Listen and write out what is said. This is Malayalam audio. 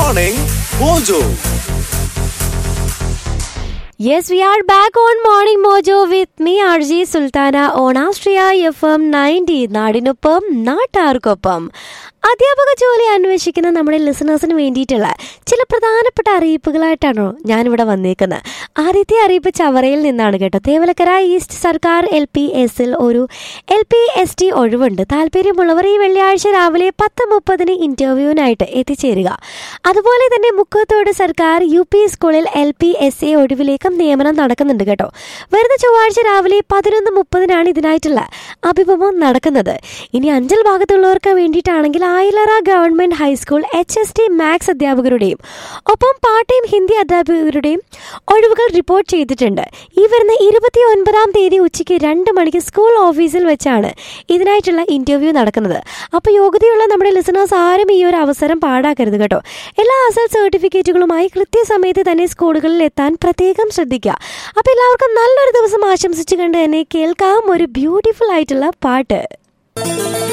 Morning Mojo. Yes, we are back on Morning Mojo with me, RJ Sultana on Astria FM 90 നാടിനൊപ്പം നാട്ടാർക്കൊപ്പം അധ്യാപക ജോലി അന്വേഷിക്കുന്ന നമ്മുടെ ലിസണേഴ്സിന് വേണ്ടിയിട്ടുള്ള ചില പ്രധാനപ്പെട്ട അറിയിപ്പുകളായിട്ടാണോ ഞാനിവിടെ വന്നേക്കുന്നത് ആദ്യത്തെ അറിയിപ്പ് ചവറയിൽ നിന്നാണ് കേട്ടോ തേവലക്കര ഈസ്റ്റ് സർക്കാർ എൽ പി എസിൽ ഒരു എൽ പി എസ് ടി ഒഴിവുണ്ട് താല്പര്യമുള്ളവർ ഈ വെള്ളിയാഴ്ച രാവിലെ പത്ത് മുപ്പതിന് ഇന്റർവ്യൂവിനായിട്ട് എത്തിച്ചേരുക അതുപോലെ തന്നെ മുക്കത്തോട് സർക്കാർ യു പി സ്കൂളിൽ എൽ പി എസ് എ ഒഴിവിലേക്കും നിയമനം നടക്കുന്നുണ്ട് കേട്ടോ വരുന്ന ചൊവ്വാഴ്ച രാവിലെ പതിനൊന്ന് മുപ്പതിനാണ് ഇതിനായിട്ടുള്ള അഭിമുഖം നടക്കുന്നത് ഇനി അഞ്ചൽ ഭാഗത്തുള്ളവർക്ക് വേണ്ടിയിട്ടാണെങ്കിൽ Ayilara government high school H S T maths അധ്യാപകരുടെയും ഒപ്പം പാർട്ട് ടൈം ഹിന്ദി അധ്യാപകരുടെയും ഒഴിവുകൾ റിപ്പോർട്ട് ചെയ്തിട്ടുണ്ട് ഈ വരുന്ന ഇരുപത്തി ഒൻപതാം തീയതി ഉച്ചയ്ക്ക് രണ്ട് മണിക്ക് സ്കൂൾ ഓഫീസിൽ വെച്ചാണ് ഇതിനായിട്ടുള്ള ഇന്റർവ്യൂ നടക്കുന്നത് അപ്പോൾ യോഗ്യതയുള്ള നമ്മുടെ ലിസണേഴ്സ് ആരും ഈ ഒരു അവസരം പാഴാക്കരുത് കേട്ടോ എല്ലാ അസൽ സർട്ടിഫിക്കറ്റുകളുമായി കൃത്യസമയത്ത് തന്നെ സ്കൂളുകളിൽ എത്താൻ പ്രത്യേകം ശ്രദ്ധിക്കുക അപ്പോൾ എല്ലാവർക്കും നല്ലൊരു ദിവസം ആശംസിച്ചു കണ്ട് തന്നെ കേൾക്കാം ഒരു ബ്യൂട്ടിഫുൾ ആയിട്ടുള്ള പാട്ട്